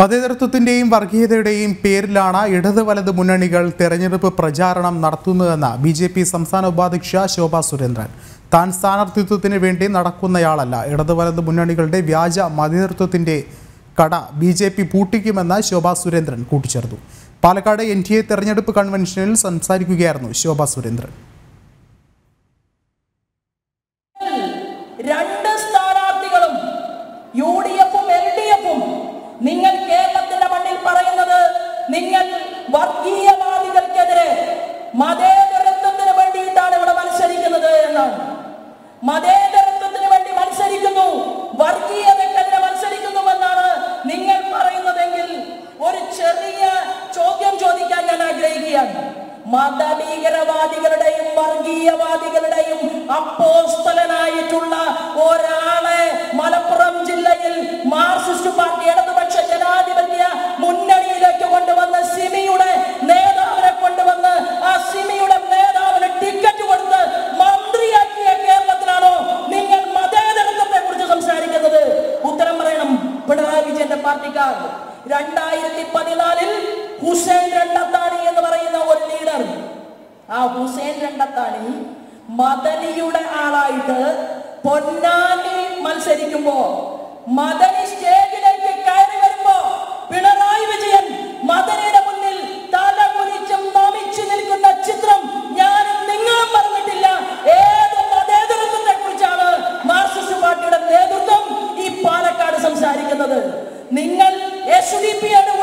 മതേതരത്വത്തിന്റെയും വർഗീയതയുടെയും പേരിലാണ് ഇടത് വലത് മുന്നണികൾ തെരഞ്ഞെടുപ്പ് പ്രചാരണം നടത്തുന്നതെന്ന് ബി ജെ പി സംസ്ഥാന ഉപാധ്യക്ഷ ശോഭ സുരേന്ദ്രൻ താൻ സ്ഥാനാർത്ഥിത്വത്തിന് വേണ്ടി നടക്കുന്നയാളല്ല ഇടത് വലത് മുന്നണികളുടെ വ്യാജ മതേതരത്വത്തിന്റെ കട ബി ജെ പി പൂട്ടിക്കുമെന്ന് ശോഭ സുരേന്ദ്രൻ കൂട്ടിച്ചേർത്തു പാലക്കാട് എൻ ഡി എ തെരഞ്ഞെടുപ്പ് കൺവെൻഷനിൽ സംസാരിക്കുകയായിരുന്നു ശോഭ സുരേന്ദ്രൻ രണ്ട് സ്ഥാനാർത്ഥികളും യു ഡി എഫും എൽ ഡി എഫും നിങ്ങൾ കേരളത്തിന്റെ മണ്ണിൽ പറയുന്നത് നിങ്ങൾ വർഗീയവാദികൾക്കെതിരെ മതേതരത്വത്തിന് വേണ്ടിയിട്ടാണ് ഇവിടെ മത്സരിക്കുന്നത് എന്നാണ് മതേതരത്വത്തിന് വേണ്ടി മത്സരിക്കുന്നു വർഗീയതക്കെതിരെ മത്സരിക്കുന്നുവെന്നാണ് നിങ്ങൾ പറയുന്നതെങ്കിൽ ഒരു ചെറിയ ചോദ്യം ചോദിക്കാൻ ഞാൻ ആഗ്രഹിക്കുകയാണ് മതഭീകരവാദികളുടെയും വർഗീയവാദികളുടെയും അപ്പോസ്തലനായിട്ടുള്ള ഒരാളെ മലപ്പുറം ജില്ലയിൽ മാർക്സിസ്റ്റ് പാർട്ടി ഇടതുപക്ഷ ജനാധിപത്യ മുന്നണിയിലേക്ക് കൊണ്ടുവന്ന് സിമിയുടെ നേതാവിനെ കൊണ്ടുവന്ന് ആ സിമിയുടെ നേതാവിന് ടിക്കറ്റ് കൊടുത്ത് മന്ത്രിയാക്കിയ കേരളത്തിലാണോ നിങ്ങൾ മതേതരത്വത്തെ കുറിച്ച് സംസാരിക്കുന്നത് ഉത്തരം പറയണം പിണറായി വിജയന്റെ പാർട്ടിക്കാർ രണ്ടായിരത്തി പതിനാലിൽ ഹുസൈൻ രണ്ടത്താണി എന്ന് പറയുന്ന ഒരു ലീഡർ ആ ഹുസൈൻ രണ്ടത്താണി മദനിയുടെ ആളായിട്ട് പൊന്നാനി മത്സരിക്കുമ്പോ മദനി സ്റ്റേജിലേക്ക് കയറി വരുമ്പോ പിണറായി വിജയൻ മദനിയുടെ മുന്നിൽ തല കുനിച്ചും നമിച്ചു നിൽക്കുന്ന ചിത്രം ഞാനും നിങ്ങളും പറഞ്ഞിട്ടില്ല ഏത് മതേതരത്വത്തെ കുറിച്ചാണ് മാർക്സിസ്റ്റ് പാർട്ടിയുടെ നേതൃത്വം ഈ പാലക്കാട് സംസാരിക്കുന്നത് നിങ്ങൾ എസ് ഡി പിയുടെ